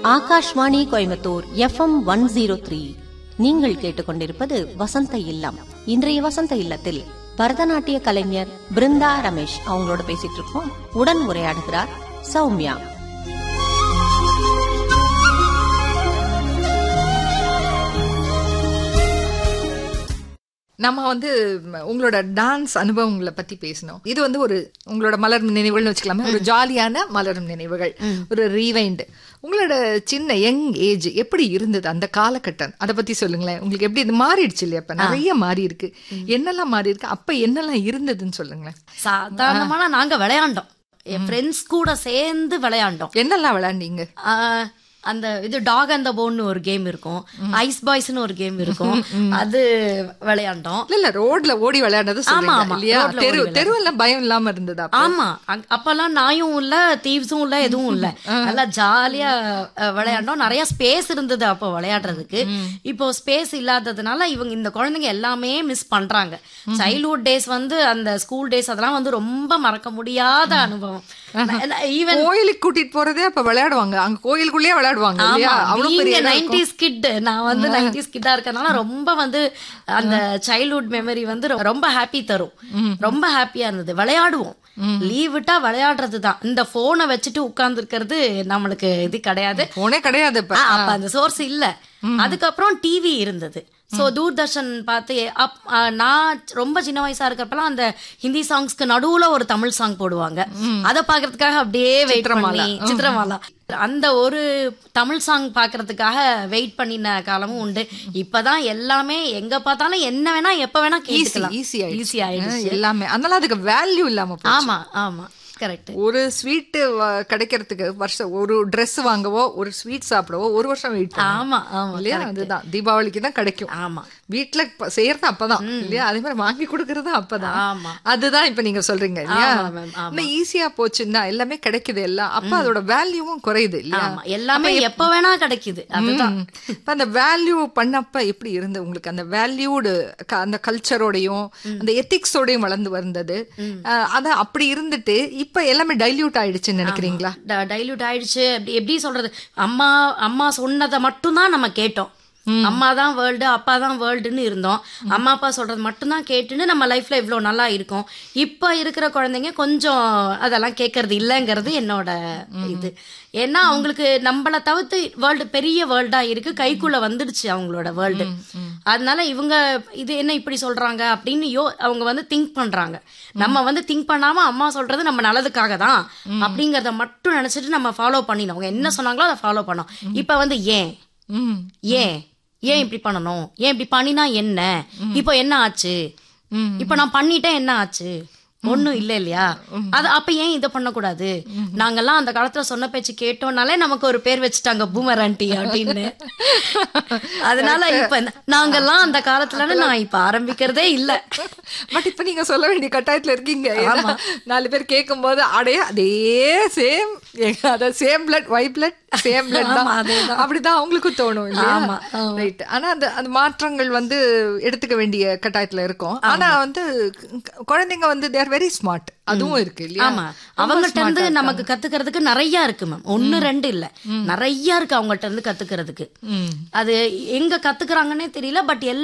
Akashvani Coimbatore FM one zero three நீங்கள் கேட்டுக்கொண்டிருப்பது வசந்த இல்லம் இன்றைய வசந்த இல்லத்தில் பரதநாட்டிய கலைஞர் பிருந்தா ரமேஷ் அவங்களோட பேசிட்டு இருக்கோம் உடன் உரையாடுகிறார் சௌமியா நம்ம வந்து ம், உங்களோட டான்ஸ் அனுபவங்களை பத்தி பேசணும் இது வந்து ஒரு உங்களோட மலரும் நினைவுகள்னு வச்சுக்கலாமே ஒரு ஜாலியான மலரும் நினைவுகள் ஒரு ரீவைண்ட் உங்களோட சின்ன யங் ஏஜ் எப்படி இருந்தது அந்த காலகட்டம் அதை பத்தி சொல்லுங்களேன் உங்களுக்கு எப்படி இது மாறிடுச்சு இல்லையா இப்ப நிறைய மாறி இருக்கு என்னெல்லாம் மாறி இருக்கு அப்ப என்னெல்லாம் இருந்ததுன்னு சொல்லுங்களேன் சாதாரணமான நாங்க விளையாண்டோம் என் ஃப்ரெண்ட்ஸ் கூட சேர்ந்து விளையாண்டோம் என்னெல்லாம் விளையாண்டீங்க ஆஹ் அந்த இது டாக் அண்ட் த போன்னு ஒரு கேம் இருக்கும் ஐஸ் பாய்ஸ்னு ஒரு கேம் இருக்கும் அது விளையாண்டோம் இல்ல இல்ல ரோட்ல ஓடி விளையாடுறது ஆமா, சொல்றீங்க ஆமா. இல்லையா ரோட்ல தெரு ஓடி தெருவெல்லாம் பயம் இல்லாம இருந்ததா அப்ப? ஆமா அங்க- அப்பெல்லாம் நாயும் இல்ல தீவ்ஸும் இல்ல எதுவும் இல்ல நல்லா ஜாலியா அஹ், விளையாண்டோம் நிறைய ஸ்பேஸ் இருந்தது அப்போ விளையாடுறதுக்கு இப்போ ஸ்பேஸ் இல்லாததுனால இவங்க இந்த குழந்தைங்க எல்லாமே மிஸ் பண்றாங்க சைல்ட்ஹுட் டேஸ் வந்து அந்த ஸ்கூல் டேஸ் அதெல்லாம் வந்து ரொம்ப மறக்க முடியாத அனுபவம் ஈவன் கோயிலுக்கு கூட்டிட்டு போறதே அப்ப விளையாடுவாங்க அங்க கோயிலுக்குள்ளேயே விளையாடுவாங்க இல்லையா அவ்வளவு பெரிய இடம் இருக்கும். நைன்டிஸ் கிட் நான் வந்து நைன்டிஸ் கிட்டா இருக்கறனால ரொம்ப வந்து அந்த சைல்ட்ஹுட் மெமரி வந்து ரொ- ரொம்ப ஹாப்பி தரும் ரொம்ப ஹாப்பியா இருந்தது விளையாடுவோம் லீவ் விட்டா விளையாடுறது தான் இந்த போனை வச்சுட்டு உட்கார்ந்து இருக்கிறது நம்மளுக்கு இது கிடையாது போனே கிடையாது இப்ப ஆ, அப்ப அந்த சோர்ஸ் இல்ல அதுக்கப்புறம் டிவி இருந்தது சோ தூர்தர்ஷன் பார்த்து அப் ஆ, நான் ரொம்ப சின்ன வயசா இருக்கிறப்பலாம் அந்த ஹிந்தி சாங்ஸ்க்கு நடுவுல ஒரு தமிழ் சாங் போடுவாங்க அத பாக்குறதுக்காக அப்படியே வெயிட் பண்ணி சித்திரமாலா அந்த ஒரு தமிழ் சாங் பாக்குறதுக்காக வெயிட் பண்ணின காலமும் உண்டு இப்பதான் எல்லாமே எங்க பார்த்தாலும் என்ன வேணா எப்ப வேணா ஈஸி கேட்டுக்கலாம் ஈஸி ஈஸி ஆயிடுச்சு எல்லாமே அதனால அதுக்கு வேல்யூ இல்லாம போச்சு ஆமா ஆமா கரெக்ட் ஒரு ஸ்வீட் கிடைக்கிறதுக்கு வருஷம் ஒரு Dress வாங்கவோ ஒரு ஸ்வீட் சாப்பிடவோ ஒரு வருஷம் வெயிட் ஆமா ஆமா இல்லையா அதுதான் தீபாவளிக்கு தான் கிடைக்கும் ஆமா வீட்டுல ப- செய்யறது அப்பதான் இல்லையா அதே மாதிரி வாங்கி கொடுக்கறது அப்பதான் ஆமா. அதுதான் இப்ப நீங்க சொல்றீங்க இல்லையா ஆமா, ma'am, ஆமா. இன்னும் ஈஸியா போச்சுன்னா எல்லாமே கிடைக்குது எல்லாம் அப்ப அதோட வேல்யூவும் குறையுது இல்லையா ஆமா எல்லாமே எப்ப வேணா கிடைக்குது அதுதான் ம். இப்ப அந்த வேல்யூ பண்ணப்ப எப்படி இருந்தது உங்களுக்கு அந்த வேல்யூடு அந்த கல்ச்சரோடையும் அந்த எத்திக்ஸோடையும் வளர்ந்து வந்தது அஹ், அத அப்படி இருந்துட்டு இப்ப எல்லாமே டைல்யூட் ஆயிடுச்சுன்னு நினைக்கிறீங்களா டைல்யூட் ஆயிடுச்சு அப்படி எப்படி சொல்றது அம்மா அம்மா சொன்னதை மட்டும்தான் நம்ம கேட்டோம் அம்மா தான் வேர்ல்டு அப்பா தான் வேர்ல்டுன்னு இருந்தோம் அம்மா அப்பா சொல்றது மட்டும்தான் கேட்டுன்னு நம்ம லைஃப்ல இவ்வளவு நல்லா இருக்கும் இப்ப இருக்கிற குழந்தைங்க கொஞ்சம் அதெல்லாம் கேட்கறது இல்லைங்கிறது என்னோட இது ஏன்னா அவங்களுக்கு நம்மள தவிர்த்து வேர்ல்டு பெரிய வேர்ல்டா இருக்கு கைக்குள்ள வந்துடுச்சு அவங்களோட வேர்ல்டு அதனால இவங்க இது என்ன இப்படி சொல்றாங்க அப்படின்னு யோ அவங்க வந்து திங்க் பண்றாங்க நம்ம வந்து திங்க் பண்ணாம அம்மா சொல்றது நம்ம நல்லதுக்காக தான் அப்படிங்கறத மட்டும் நினைச்சிட்டு நம்ம ஃபாலோ பண்ணினோம் அவங்க என்ன சொன்னாங்களோ அதை ஃபாலோ பண்ணோம் இப்ப வந்து ஏன் ம் ஏன் ஏன் இப்படி பண்ணணும் ஏன் இப்படி பண்ணினா என்ன இப்போ என்ன ஆச்சு இப்போ நான் பண்ணிட்டேன் என்ன ஆச்சு ஒண்ணும் இல்ல இல்லையா அது அப்ப ஏன் இதை பண்ணக்கூடாது நாங்கெல்லாம் அந்த காலத்துல சொன்ன பேச்சு கேட்டோம்னாலே நமக்கு ஒரு பேர் வச்சுட்டாங்க பூமர் ஆண்டி அப்படின்னு அதனால இப்ப நாங்கெல்லாம் அந்த காலத்துல நான் இப்ப ஆரம்பிக்கிறதே இல்ல பட் இப்ப நீங்க சொல்ல வேண்டிய கட்டாயத்துல இருக்கீங்க ஏன்னா, நாலு பேர் கேட்கும் போது அடைய அதே சேம் அதாவது same blood why blood same blood தான் அப்படிதான் அவங்களுக்கும் தோணும் இல்லையா ரைட் ஆனா அந்த அந்த மாற்றங்கள் வந்து எடுத்துக்க வேண்டிய கட்டாயத்துல இருக்கும் ஆனா வந்து கு- குழந்தைங்க வந்து தேர் வெரி ஸ்மார்ட் அதுவும் இருக்கு இல்லையா ஆமா அவங்கள்ட்ட இருந்து நமக்கு கத்துக்கிறதுக்கு நிறைய இருக்கு மேம் ஒன்னு ரெண்டு இல்ல நிறைய இருக்கு அவங்கள்ட்ட இருந்து கத்துக்கிறதுக்கு அது எங்க கத்துக்கிறாங்கன்னே தெரியல பட்